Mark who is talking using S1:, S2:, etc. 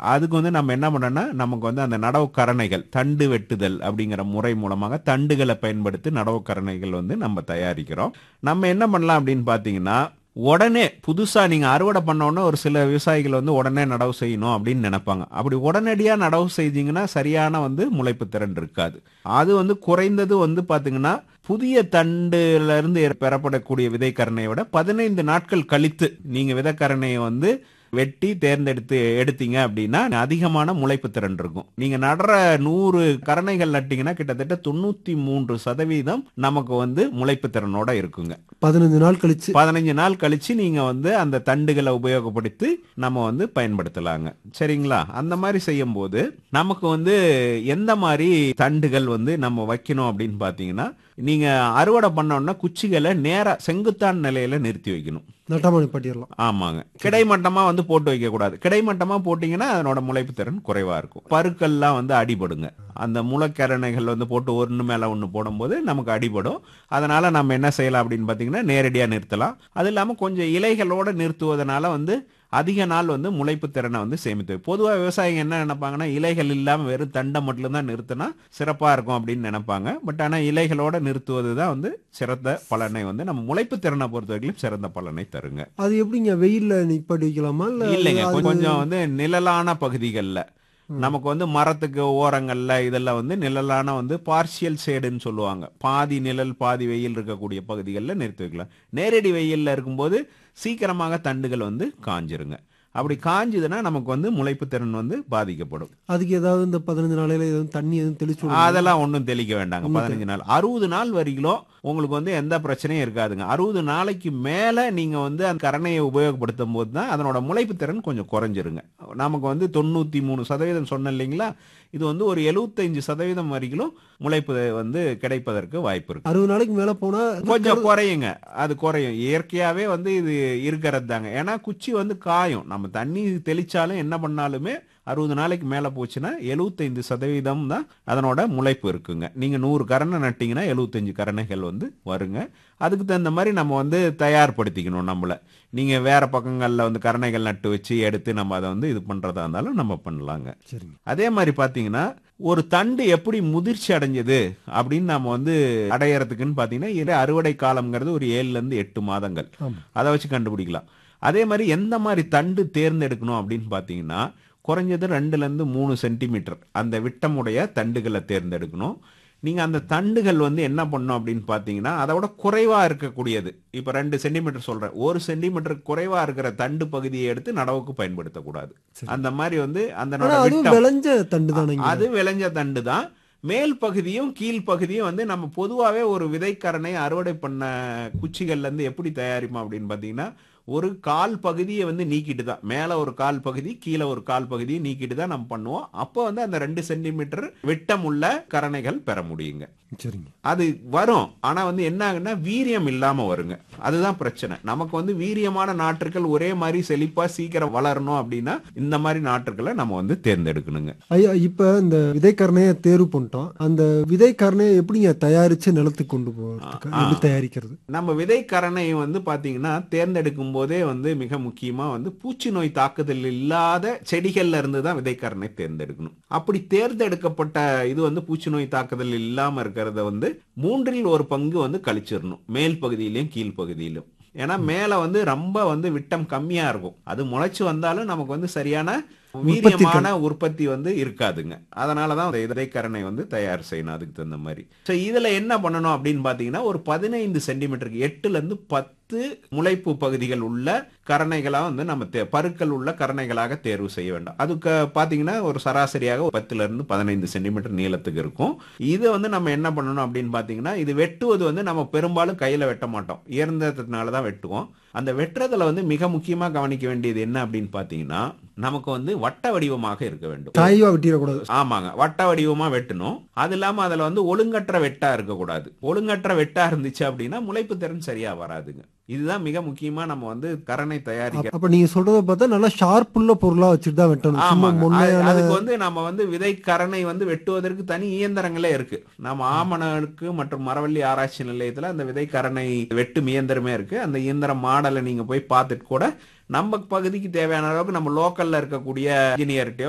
S1: அதுக்கு வந்து நம்ம என்ன பண்ணோம்னா நமக்கு வந்து அந்த நடவு கரணைகள் தண்டு வெட்டுதல் அப்படிங்கிற முறை மூலமாக தண்டுகளை பயன்படுத்தி நடவு கரணைகள் வந்து நம்ம தயாரிக்கிறோம் நம்ம என்ன பண்ணலாம் அப்படின்னு பார்த்தீங்கன்னா உடனே புதுசா நீங்க அறுவடை பண்ண உடனே ஒரு சில விவசாயிகள் வந்து உடனே நடவு செய்யணும் அப்படின்னு நினைப்பாங்க அப்படி உடனடியா நடவு செய்தீங்கன்னா சரியான வந்து முளைப்பு திறன் இருக்காது அது வந்து குறைந்தது வந்து பாத்தீங்கன்னா புதிய தண்டுல இருந்து பெறப்படக்கூடிய விதைக்கரணையை விட பதினைந்து நாட்கள் கழித்து நீங்க விதைக்கரணையை வந்து வெட்டி தேர்ந்தெடுத்து எடுத்தீங்க அப்படின்னா அதிகமான முளைப்பு திறன் இருக்கும் நீங்க நடுற நூறு கரணைகள் நட்டீங்கன்னா கிட்டத்தட்ட தொண்ணூத்தி மூன்று சதவீதம் நமக்கு வந்து முளைப்பு திறனோட இருக்குங்க
S2: பதினஞ்சு நாள் கழிச்சு
S1: பதினஞ்சு நாள் கழிச்சு நீங்க வந்து அந்த தண்டுகளை உபயோகப்படுத்தி நம்ம வந்து பயன்படுத்தலாங்க சரிங்களா அந்த மாதிரி செய்யும் போது நமக்கு வந்து எந்த மாதிரி தண்டுகள் வந்து நம்ம வைக்கணும் அப்படின்னு பாத்தீங்கன்னா நீங்க அறுவடை பண்ணோம்னா குச்சிகளை நேரா செங்குத்தான் நிலையில நிறுத்தி வைக்கணும்
S2: நட்டாமணி பட்டியலாம்
S1: ஆமாங்க கிடைமட்டமா வந்து போட்டு வைக்க கூடாது கிடைமட்டமா போட்டீங்கன்னா அதனோட முளைப்பு திறன் குறைவா இருக்கும் பருக்கள்லாம் வந்து அடிபடுங்க அந்த முளைக்கரணைகள் வந்து போட்டு ஒன்று மேல ஒன்று போடும்போது நமக்கு அடிபடும் அதனால நம்ம என்ன செய்யலாம் அப்படின்னு பாத்தீங்கன்னா நேரடியா நிறுத்தலாம் அது இல்லாம கொஞ்சம் இலைகளோட நிறுத்துவதனால வந்து அதிக நாள் வந்து முளைப்பு திறனை வந்து சேமித்து பொதுவாக விவசாயிங்க என்ன நினைப்பாங்கன்னா இலைகள் இல்லாமல் வெறும் தண்டை மட்டும்தான் நிறுத்தினா சிறப்பாக இருக்கும் அப்படின்னு நினைப்பாங்க பட் ஆனால் இலைகளோட நிறுத்துவது தான் வந்து சிறந்த பலனை வந்து நம்ம முளைப்பு திறனை பொறுத்த வரைக்கும் சிறந்த பலனை தருங்க
S2: அது எப்படிங்க வெயில்ல நிப்பாட்டி வைக்கலாமா இல்ல
S1: இல்லைங்க
S2: அது-
S1: கொஞ்சம் வந்து நிழலான பகுதிகளில் நமக்கு வந்து மரத்துக்கு ஓரங்கள்ல இதெல்லாம் வந்து நிழலான வந்து பார்ஷியல் ஷேடுன்னு சொல்லுவாங்க பாதி நிழல் பாதி வெயில் இருக்கக்கூடிய பகுதிகளில் நிறுத்தி வைக்கலாம் நேரடி வெயில்ல இருக்கும்போது சீக்கிரமாக தண்டுகள் வந்து காஞ்சிருங்க அப்படி காஞ்சுதுன்னா நமக்கு வந்து முளைப்பு திறன் வந்து பாதிக்கப்படும்
S2: அதுக்கு ஏதாவது இந்த பதினஞ்சு நாளையில எதுவும் தண்ணி எதுவும் தெளிச்சு விடணுமா?
S1: அதெல்லாம் ஒன்றும் தெளிக்க வேண்டாங்க பதினஞ்சு நாள் அறுபது நாள் வரைக்கும் உங்களுக்கு வந்து எந்த பிரச்சனையும் இருக்காதுங்க அறுபது நாளைக்கு மேல நீங்க வந்து அந்த கரணையை உபயோகப்படுத்தும் போது தான் அதனோட முளைப்பு திறன் கொஞ்சம் குறைஞ்சிருங்க நமக்கு வந்து தொண்ணூத்தி மூணு சதவீதம் சொன்னேன் இல்லைங்களா இது வந்து ஒரு எழுபத்தைந்து சதவீதம் வரைக்கும் முளைப்பு வந்து கிடைப்பதற்கு வாய்ப்பு இருக்கு
S2: அறுபது நாளைக்கு மேல போனா
S1: கொஞ்சம் குறையுங்க அது குறையும் இயற்கையாவே வந்து இது இருக்கிறது தாங்க ஏன்னா குச்சி வந்து காயும் நம்ம தண்ணி தெளிச்சாலும் என்ன பண்ணாலுமே அறுபது நாளைக்கு மேல போச்சுன்னா எழுபத்தைந்து சதவீதம் தான் அதனோட முளைப்பு இருக்குங்க நீங்க நூறு கரணை நட்டீங்கன்னா எழுபத்தஞ்சு கரணைகள் வந்து வருங்க அதுக்கு தகுந்த மாதிரி நம்ம வந்து தயார்படுத்திக்கணும் நம்மள நீங்க வேற பக்கங்கள்ல வந்து கரணைகள் நட்டு வச்சு எடுத்து நம்ம அதை வந்து இது பண்றதா இருந்தாலும் நம்ம பண்ணலாங்க
S2: சரிங்க
S1: அதே மாதிரி பாத்தீங்கன்னா ஒரு தண்டு எப்படி முதிர்ச்சி அடைஞ்சது அப்படின்னு நம்ம வந்து அடையறதுக்குன்னு பாத்தீங்கன்னா இது அறுவடை காலம்ங்கிறது ஒரு ஏழுல இருந்து எட்டு மாதங்கள்
S2: ஆமா
S1: அதை வச்சு கண்டுபிடிக்கலாம் அதே மாதிரி எந்த மாதிரி தண்டு தேர்ந்தெடுக்கணும் அப்படின்னு பாத்தீங்கன்னா குறைஞ்சது ரெண்டுல இருந்து மூணு சென்டிமீட்டர் அந்த விட்டமுடைய தண்டுகளை தேர்ந்தெடுக்கணும் நீங்க அந்த தண்டுகள் வந்து என்ன பண்ணும் அப்படின்னு பாத்தீங்கன்னா அதை விட குறைவா இருக்கக்கூடியது இப்ப ரெண்டு சென்டிமீட்டர் சொல்றேன் ஒரு சென்டிமீட்டர் குறைவா இருக்கிற தண்டு பகுதியை எடுத்து நடவுக்கு பயன்படுத்தக்கூடாது
S2: சரி.
S1: அந்த மாதிரி வந்து அந்த
S2: ஆனா அதுவும்
S1: விட்டம்
S2: விளைஞ்ச தண்டு தானேங்க
S1: அது விளைஞ்ச தண்டு தான் மேல் பகுதியும் கீழ் பகுதியும் வந்து நம்ம பொதுவாகவே ஒரு விதைக்கரணை அறுவடை பண்ண குச்சிகள்ல இருந்து எப்படி தயாரிப்போம் அப்படின்னு பார்த்தீங்கன்னா ஒரு கால் பகுதியை வந்து நீக்கிட்டு தான் மேலே ஒரு கால் பகுதி கீழே ஒரு கால் பகுதியை நீக்கிட்டு தான் நம்ம பண்ணுவோம் அப்போ வந்து அந்த ரெண்டு சென்டிமீட்டர் விட்டம் உள்ள கரணைகள் பெற முடியுங்க
S2: சரிங்க
S1: அது வரும் ஆனா வந்து என்ன ஆகுன்னா வீரியம் இல்லாம வருங்க அதுதான் பிரச்சனை நமக்கு வந்து வீரியமான நாற்றுகள் ஒரே மாதிரி செழிப்பா சீக்கிரம் வளரணும் அப்படின்னா இந்த மாதிரி நாற்றுகளை நம்ம வந்து தேர்ந்தெடுக்கணுங்க
S2: ஐயா இப்ப இந்த விதைக்கரணையை தேர்வு பண்ணிட்டோம் அந்த விதைக்கரணையை எப்படிங்க தயாரிச்சு நிலத்துக்கு கொண்டு போறதுக்கு
S1: ஆ.
S2: எப்படி தயாரிக்கிறது
S1: நம்ம விதைக்கரணை வந்து பாத்தீங்கன்னா தேர்ந்தெடுக்கும் போதே வந்து மிக முக்கியமா வந்து பூச்சி நோய் தாக்குதல் இல்லாத செடிகள்ல இருந்து தான் விதைக்கரணை தேர்ந்தெடுக்கணும் அப்படி தேர்ந்தெடுக்கப்பட்ட இது வந்து பூச்சி நோய் தாக்குதல் இல்லாம இருக்கிறத வந்து மூன்றில் ஒரு பங்கு வந்து கழிச்சிடணும் மேல் பகுதியிலும் கீழ் பகுதியிலும் ஏன்னா மேல வந்து ரொம்ப வந்து விட்டம் கம்மியா இருக்கும் அது முளைச்சு வந்தாலும் நமக்கு வந்து சரியான வீரியமான உற்பத்தி வந்து இருக்காதுங்க அதனாலதான் அந்த விதைக்கரணை வந்து தயார் செய்யணும் அதுக்கு தகுந்த மாதிரி சோ இதுல என்ன பண்ணணும் அப்படின்னு பாத்தீங்கன்னா ஒரு பதினைந்து சென்டிமீட்டருக்கு எட்டுல இருந்து பத்து முளைப்பு பகுதிகள் உள்ள கரணைகளா வந்து நம்ம தே- பருக்கள் உள்ள கரணைகளாக தேர்வு செய்ய வேண்டும் அதுக்கு பாத்தீங்கன்னா ஒரு சராசரியாக ஒரு பத்துல இருந்து பதினைந்து சென்டிமீட்டர் நீளத்துக்கு இருக்கும் இது வந்து நம்ம என்ன பண்ணணும் அப்படின்னு பாத்தீங்கன்னா இது வெட்டுவது வந்து நம்ம பெரும்பாலும் கையில வெட்ட மாட்டோம் இயந்திரத்தினால தான் வெட்டுவோம் அந்த வெட்டுறதுல வந்து மிக முக்கியமா கவனிக்க வேண்டியது என்ன அப்படின்னு பாத்தீங்கன்னா நமக்கு வந்து வட்ட வடிவமாக இருக்க வேண்டும்
S2: காய்வா வெட்டிடக்கூடாது
S1: ஆமாங்க வட்ட வடிவமா வெட்டணும் அது இல்லாம அதுல வந்து ஒழுங்கற்ற வெட்டா இருக்கக்கூடாது ஒழுங்கற்ற வெட்டா இருந்துச்சு அப்படின்னா முளைப்பு திறன் சரியா வராதுங்க இதுதான் மிக முக்கியமா நம்ம வந்து கரணை தயாரிக்க
S2: அப்ப நீங்க சொல்றத பார்த்தா நல்லா ஷார்ப்புள்ள பொருளா வச்சுட்டு தான் வெட்டணும் சும்மா
S1: ஆமாங்க அது-
S2: முன்னையான
S1: அதுக்கு வந்து நம்ம வந்து விதை கரணை வந்து வெட்டுவதற்கு தனி இயந்திரங்களே இருக்கு நம்ம ஆமணக்கு மற்றும் மரவள்ளி ஆராய்ச்சி நிலையத்துல அந்த விதை கரணை வெட்டும் இயந்திரமே இருக்கு அந்த இயந்திரம் மாடலை நீங்க போய் பார்த்துட்டு கூட நம்ம பகுதிக்கு தேவையான அளவுக்கு நம்ம லோக்கல்ல இருக்கக்கூடிய இன்ஜினியர்கிட்டயோ